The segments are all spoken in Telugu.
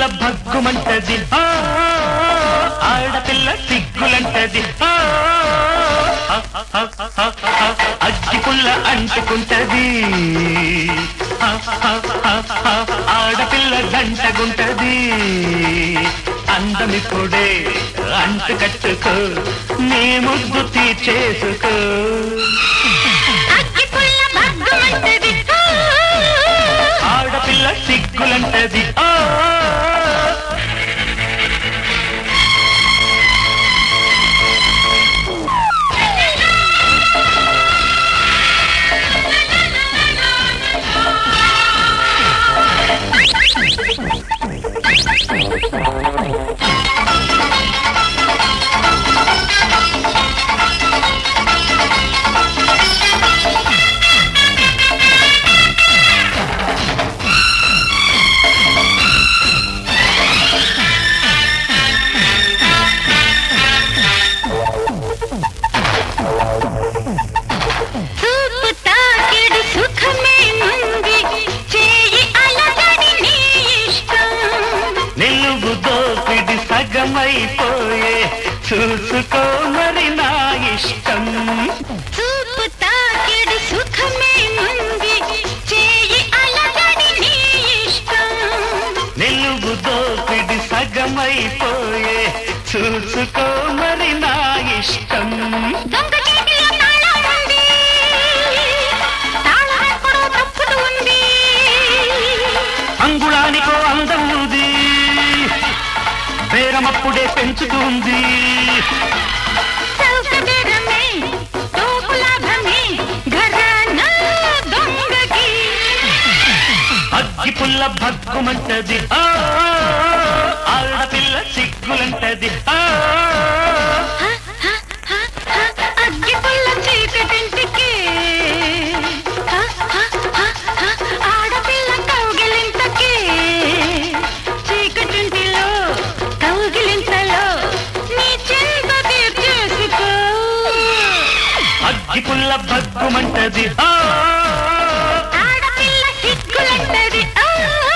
భగ్గుమంటది ఆ, ఆడపిల్ల సిగ్గులంటది ఆ, అగ్గి పుల్ల అంటుకుంటది ఆ, ఆడపిల్ల గంటగుంటది అందమిప్పుడే అంటు కట్టుకో నీ ముద్దు తీర్చేసుకో అగ్గి పుల్ల భగ్గుమంటది ఆడపిల్ల సిగ్గులంటది ఆ చూపు తాకిడి సుఖమే ఉంది చేయి అలగడి నీ ఇష్టం నిలువు దోపిడి సగమైపోయే చూసుకో మరి నా ఇష్టం చూపు తాకిడి సుఖమే ఉంది చేయి అలగడి నీ ఇష్టం నిలువు దోపిడి సగమైపోయే చూసుకో మరి నా ఇష్టం దొంగ చేతిలో తాళం ఉంది తాళం ఎక్కడో తప్పుతూ ఉంది అంగుళానికో అందం ఉంది బేరమప్పుడే పెంచుతుంది సౌకర్యమే తోపు లాభమే ఘరానా దొంగకి అగ్గి పుల్ల భగ్గుమంటది ఆ, ఆడపిల్ల సిగ్గులంటది ఆ అగ్గి పుల్ల చీకటింటికి ఆడపిల్ల కౌగిలింతకి చీకటింటిలో కౌగిలింతలో నీ చింత తీర్చేసుకో అగ్గి పుల్ల భగ్గుమంటది ఆ ఆడపిల్ల సిగ్గులంటది ఆ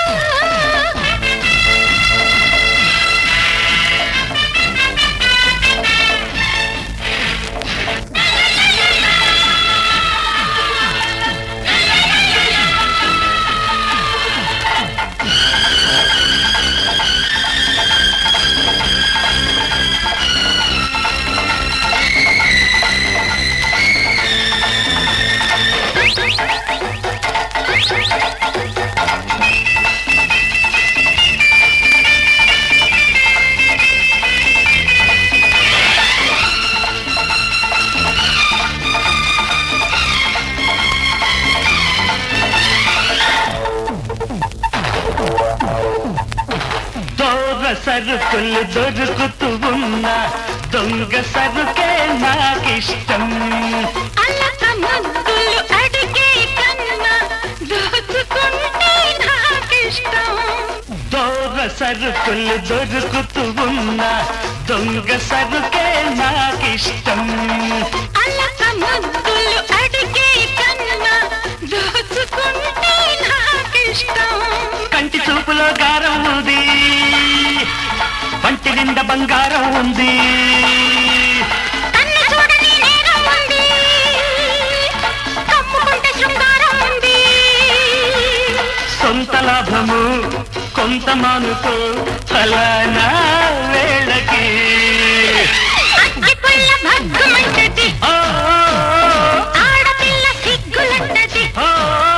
దొంగ సరుకులు దొరుకుతూ ఉన్నా దొంగ సరుకే నాకిష్టం అల్లక ముద్దులు అడిగే కన్నా దోచుకుంటే నాకిష్టం దొంగ సరుకులు దొరుకుతూ ఉన్నా దొంగ సరుకే నాకిష్టం అల్లక ముద్దులు అడిగే కన్నా దోచుకుంటే నాకిష్టం కంటి చూపులో గారం ఉంది వంటి నిండా బంగారం ఉంది కన్ను చూడని నేరం ఉంది కమ్ముకుంటే శృంగారం ఉంది సొంత లాభము కొంత మానుకో ఫలానా వేళకి అగ్గి పుల్ల భగ్గుమంటది ఆ, ఆడపిల్ల సిగ్గులంటది ఆ,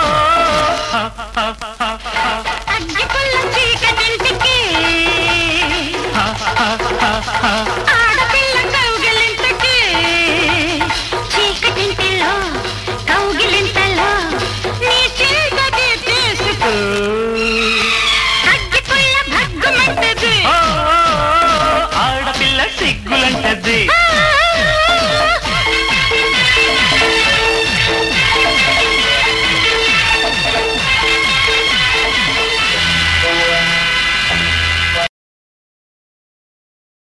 అగ్గి పుల్ల చీకటింటికి ఆడపిల్ల కౌగిలింతకి చీకటింటిలో కౌగిలింతలో నీ చింత తీర్చేసుకో అగ్గి పుల్ల భగ్గుమంటది ఆ, ఆడపిల్ల సిగ్గులంటది